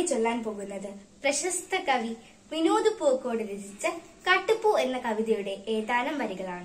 ചൊല്ലാൻ പോകുന്നത് പ്രശസ്ത കവി വിനോദ് പൂക്കോട് രചിച്ച കാട്ടുപൂ എന്ന കവിതയുടെ ഏതാനും വരികളാണ്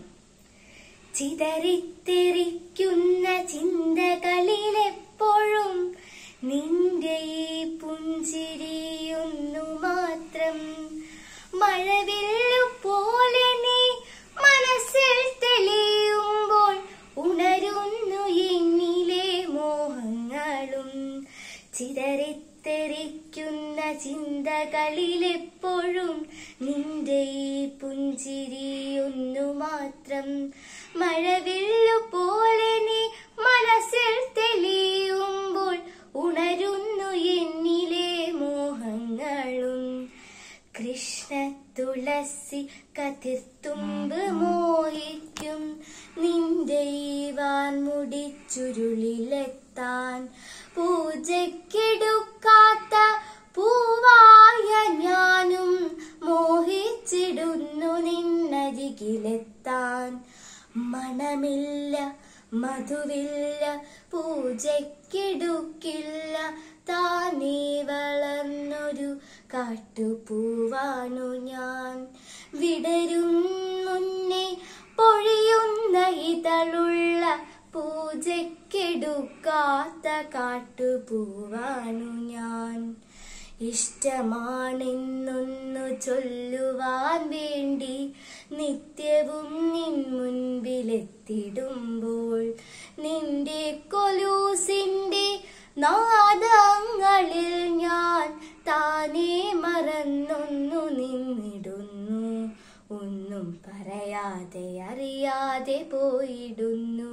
ചിതറിത്തെറിക്കുന്ന ചിന്തകളിലെപ്പോഴും നിന്റെ ഈ പുഞ്ചിരിയൊന്നു മാത്രം മഴവില്ലു പോലെ നീ മനസ്സിൽ തെളിയുമ്പോൾ ഉണരുന്നു എന്നിലെ മോഹങ്ങളും ചിതറിത്തെറിക്കുന്ന ചിന്തകളിലെപ്പോഴും നിന്റെ ഈ പുഞ്ചിരിയൊന്നു മാത്രം മഴവില്ലു പോലെ നീ മനസ്സിൽ തെളിയുമ്പോൾ ഉണരുന്നു എന്നിലെ മോഹങ്ങളും കൃഷ്ണ തുളസി കതിർത്തുമ്പ് മോഹിക്കും നിന്റെ ഈ വാൻമുടി ചുരുളിലെത്താൻ പൂജയ്ക്കെടുക്കാത്ത പൂവായ ഞാനും മോഹിച്ചിടുന്നു നിന്നരികിലെത്താൻ മണമില്ല മധുവില്ല പൂജയ്ക്കെടുക്കില്ല താനേ വളർന്നൊരു കാട്ടുപൂവാണു ഞാൻ വിടരും മുന്നേ പൊഴിയുന്ന ഇതളുള്ള പൂജയ്ക്കെടുക്കാത്ത കാട്ടുപൂവാണു ഞാൻ ഇഷ്ടമാണെന്നൊന്നു ചൊല്ലുവാൻ വേണ്ടി നിത്യവും നിൻ മുൻപിലെത്തിടുമ്പോൾ നിന്റെ കൊലൂസിന്റെ നാദങ്ങളിൽ ഞാൻ താനേ മറന്നൊന്നു നിന്നിടുന്നു ഒന്നും പറയാതെ അറിയാതെ പോയിടുന്നു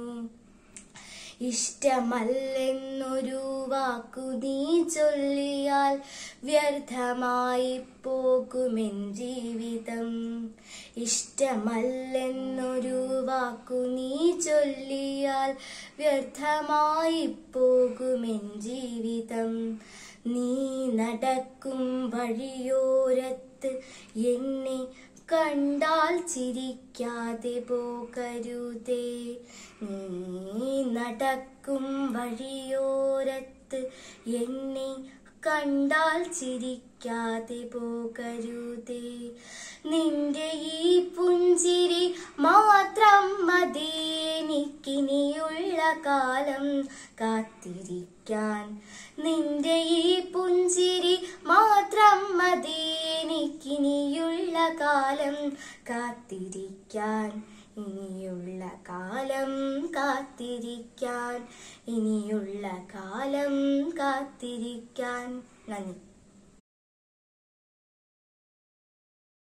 ഇഷ്ടമല്ലെന്നൊരു വാക്കു നീ ചൊല്ലിയാൽ വ്യർത്ഥമായി പോകുമെൻ ജീവിതം ഇഷ്ടമല്ലെന്നൊരു വാക്കു നീ ചൊല്ലിയാൽ വ്യർത്ഥമായി പോകുമെൻ ജീവിതം നീ നടക്കും വഴിയോരത്ത് എന്നെ കണ്ടാൽ ചിരിക്കാതെ പോകരുതേ നീ നടക്കും വഴിയോരത്ത് എന്നെ കണ്ടാൽ ചിരിക്കാതെ പോകരുതേ നിന്റെ ഈ പുഞ്ചിരി മാത്രം മതി എനിക്കിനിയുള്ള കാലം കാത്തിരിക്കാൻ നിന്റെ ഈ പുഞ്ചിരി മാത്രം മതി എനിക്കിനിയുള്ള കാലം കാത്തിരിക്കാൻ ഇനിയുള്ള കാലം കാത്തിരിക്കാൻ ഇനിയുള്ള കാലം കാത്തിരിക്കാൻ നന്ദി